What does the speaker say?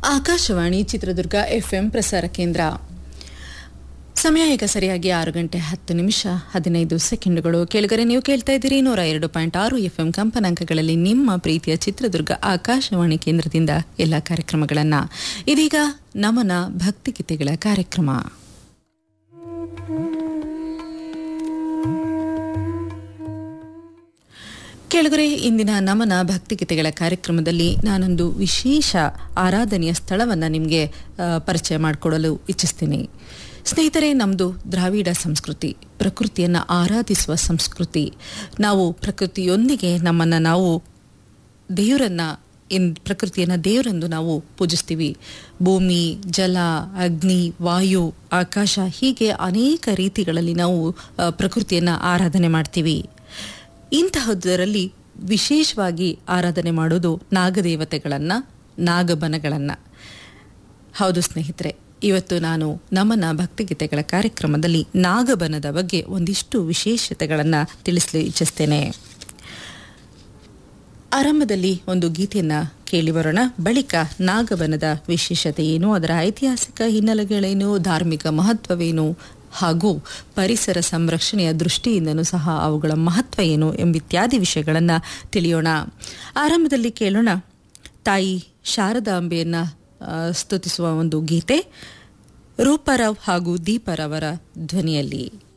Akashvani Chitradurga FM ಪ್ರಸಾರ ಕೇಂದ್ರ ಸಮಯ ಈಗ ಸರಿಯಾಗಿ ಆರು ಗಂಟೆ ಹತ್ತು ನಿಮಿಷ ಹದಿನೈದು ಸೆಕೆಂಡುಗಳು ಕೆಳಗರೆ ನೀವು ಕೇಳ್ತಾ ಇದ್ದೀರಿ ನೂರ ಎರಡು ಪಾಯಿಂಟ್ ಆರು ಎಫ್ಎಂ ಕಂಪನಾಂಕಗಳಲ್ಲಿ ನಿಮ್ಮ ಪ್ರೀತಿಯ ಚಿತ್ರದುರ್ಗ ಆಕಾಶವಾಣಿ ಕೇಂದ್ರದಿಂದ ಎಲ್ಲ ಕಾರ್ಯಕ್ರಮಗಳನ್ನ ಇದೀಗ ನಮನ ಭಕ್ತಿಗೀತೆಗಳ ಕಾರ್ಯಕ್ರಮ ಕೆಳಗರೆ ಇಂದಿನ ನಮನ ಭಕ್ತಿಗೀತೆಗಳ ಕಾರ್ಯಕ್ರಮದಲ್ಲಿ ನಾನೊಂದು ವಿಶೇಷ ಆರಾಧನೆಯ ಸ್ಥಳವನ್ನು ನಿಮಗೆ ಪರಿಚಯ ಮಾಡಿಕೊಡಲು ಇಚ್ಛಿಸ್ತೀನಿ ಸ್ನೇಹಿತರೆ ನಮ್ಮದು ದ್ರಾವಿಡ ಸಂಸ್ಕೃತಿ ಪ್ರಕೃತಿಯನ್ನು ಆರಾಧಿಸುವ ಸಂಸ್ಕೃತಿ ನಾವು ಪ್ರಕೃತಿಯೊಂದಿಗೆ ನಮ್ಮನ್ನು ನಾವು ದೇವರನ್ನ ಇನ್ ಪ್ರಕೃತಿಯನ್ನು ದೇವರೆಂದು ನಾವು ಪೂಜಿಸ್ತೀವಿ ಭೂಮಿ ಜಲ ಅಗ್ನಿ ವಾಯು ಆಕಾಶ ಹೀಗೆ ಅನೇಕ ರೀತಿಗಳಲ್ಲಿ ನಾವು ಆ, ಪ್ರಕೃತಿಯನ್ನು ಆರಾಧನೆ ಮಾಡ್ತೀವಿ ಇಂತಹದ್ದರಲ್ಲಿ ವಿಶೇಷವಾಗಿ ಆರಾಧನೆ ಮಾಡೋದು ನಾಗದೇವತೆಗಳನ್ನು ನಾಗಬನಗಳನ್ನು ಹೌದು ಸ್ನೇಹಿತರೆ ಇವತ್ತು ನಾನು ನಮನ ಭಕ್ತಿಗೀತೆಗಳ ಕಾರ್ಯಕ್ರಮದಲ್ಲಿ ನಾಗಬನದ ಬಗ್ಗೆ ಒಂದಿಷ್ಟು ವಿಶೇಷತೆಗಳನ್ನು ತಿಳಿಸಲು ಇಚ್ಛಿಸ್ತೇನೆ ಆರಂಭದಲ್ಲಿ ಒಂದು ಗೀತೆಯನ್ನ ಕೇಳಿ ಬರೋಣ ಬಳಿಕ ನಾಗಬನದ ವಿಶೇಷತೆ ಏನು ಅದರ ಐತಿಹಾಸಿಕ ಹಿನ್ನೆಲೆಗಳೇನು ಧಾರ್ಮಿಕ ಮಹತ್ವವೇನು ಹಾಗೂ ಪರಿಸರ ಸಂರಕ್ಷಣೆಯ ದೃಷ್ಟಿಯಿಂದನೂ ಸಹ ಅವುಗಳ ಮಹತ್ವ ಏನು ಎಂಬಿತ್ಯಾದಿ ವಿಷಯಗಳನ್ನು ತಿಳಿಯೋಣ ಆರಂಭದಲ್ಲಿ ಕೇಳೋಣ ತಾಯಿ ಶಾರದಾಂಬೆಯನ್ನ ಆ, ಸ್ತುತಿಸುವ ಒಂದು ಗೀತೆ ರೂಪರಾವ್ ಹಾಗೂ ದೀಪರವರ ಧ್ವನಿಯಲ್ಲಿ